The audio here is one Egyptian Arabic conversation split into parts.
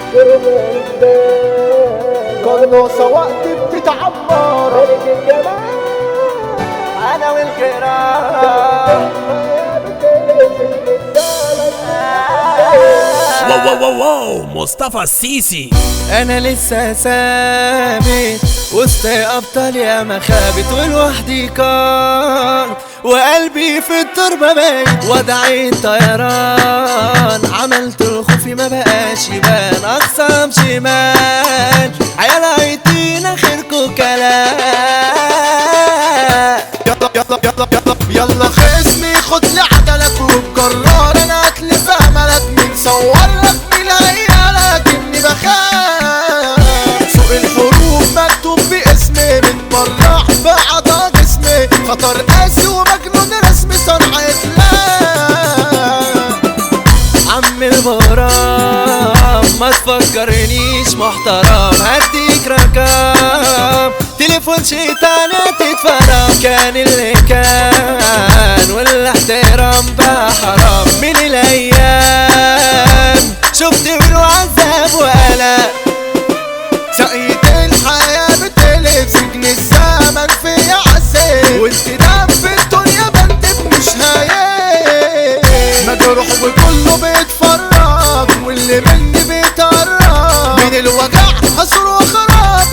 قناصة وقت بتتعمر ملك الجمال انا والجيران واو واو واو واو مصطفى السيسي انا لسه ثابت وسط ابطال يا مخابت ولوحدي كان وقلبي في التربة بايت وضعي الطيران عملت الخوف ما بقاش يبان اقسام شمال عيال عيتين اخركوا كلام يلا يلا يلا يلا يلا خصمي خد لي عدلك وبقرار انا اتلف املك مين صور لك مين عيالك اني بخاف سوق الحروف مكتوب باسمي متبرع بعضا جسمي خطر قاسي ومجنون رسمي صنع اتلاف عم الغرام ما تفكرنيش محترم هديك رقم تليفون شيطان تتفرم كان اللي كان والاحترام بقى حرام من الايام شفت منه عذاب وقلق سقيت الحياة بتقلب سجن الزمن في عسل وانت دم في الدنيا بندب مش هايل مجروح وكله بيتفرج واللي مني بيتقرب من الوجع حصر وخراب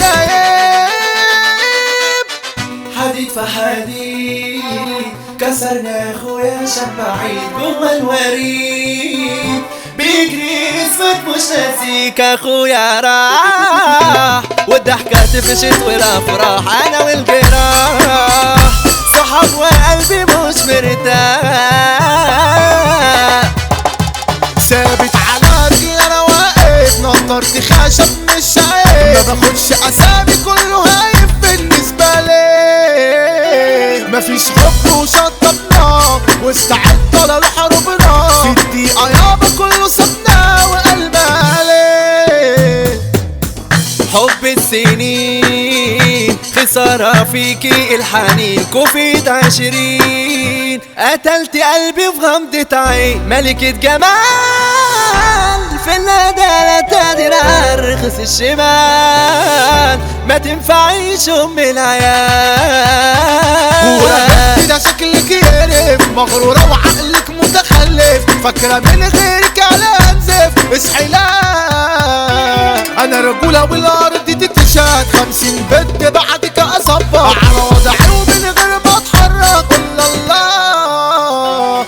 بيتغيب حديد في حديد كسرنا اخويا شاب بعيد جوه الوريد بيجري اسمك مش ناسيك اخويا راح والضحكة تفشت والافراح انا والجراح صحاب وقلبي مش مرتاح ثابت على رجلي انا واقف نطرت خشب مش عيب ما باخدش اسامي كله هايف بالنسبه لي مفيش حب وشطبنا واستعدنا لحروبنا في الدقيقه يابا كله سبنا وقلب عليه حب السنين خسارة فيكي الحنين كوفيد عشرين قتلت قلبي في غمضة عين ملكة جمال في الندالة تقدر ارخص الشمال ما تنفعيش ام العيال كده شكلك يقرف مغرورة وعقلك متخلف فاكرة من غيرك على انزف اصحي لا انا رجولة والارض دي تتشاد خمسين بنت بعدك اصبر على وضعي ومن غير ما اتحرك قول الله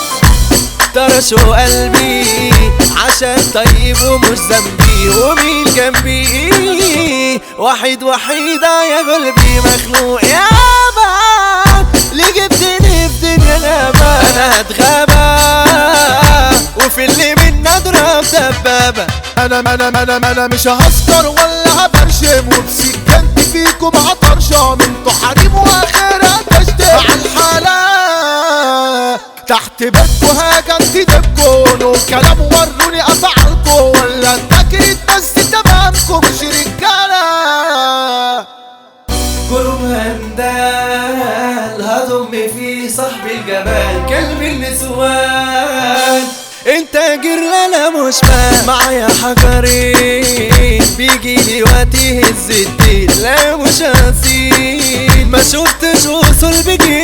طرشوا قلبي عشان طيب ومش ذنبي ومين جنبي وحيد وحيدة يا قلبي مخلوق يابا ليه جبتني في دنيا غابة انا هتغابى وفي اللي منا اضرب دبابة انا انا انا انا مش هسكر ولا هبرشم وبسكنت فيكم هطرشم انتوا حريم واخرها تشتم على الحالة تحت بيتكو هاجم تدبكو نو كلام وروني افعالكو ولا انتكرت بس تمامكو مش رجالة جروب هندال هضم فيه صاحب الجمال كلب النسوان انت جرلالة مش مان معايا حجرين بيجي لي وقت يهز الدين لا مش هسيب ما شفتش وصل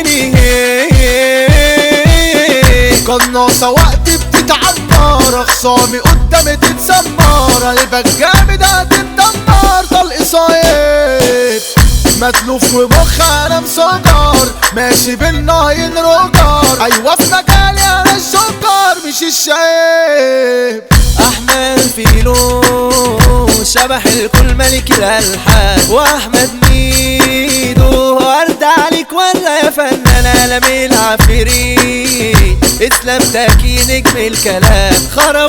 بجنيه قناصة وقت بتتعمر اخصامي قدامي تتسمر قلبك جامد هتتدمر طلق صايب متلوف ومخ انا مسكر ماشي بالناين روجر ايوه في مجالي انا الشكر مش الشايب احمد فيلو شبح الكل ملك الالحان واحمد ميدو ورد عليك ولا يا فنان عالمي العفريت اسلام تاكي نجم الكلام خرب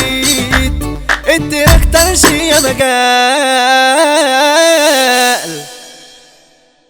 وزيد انت اكتر شي يا مجال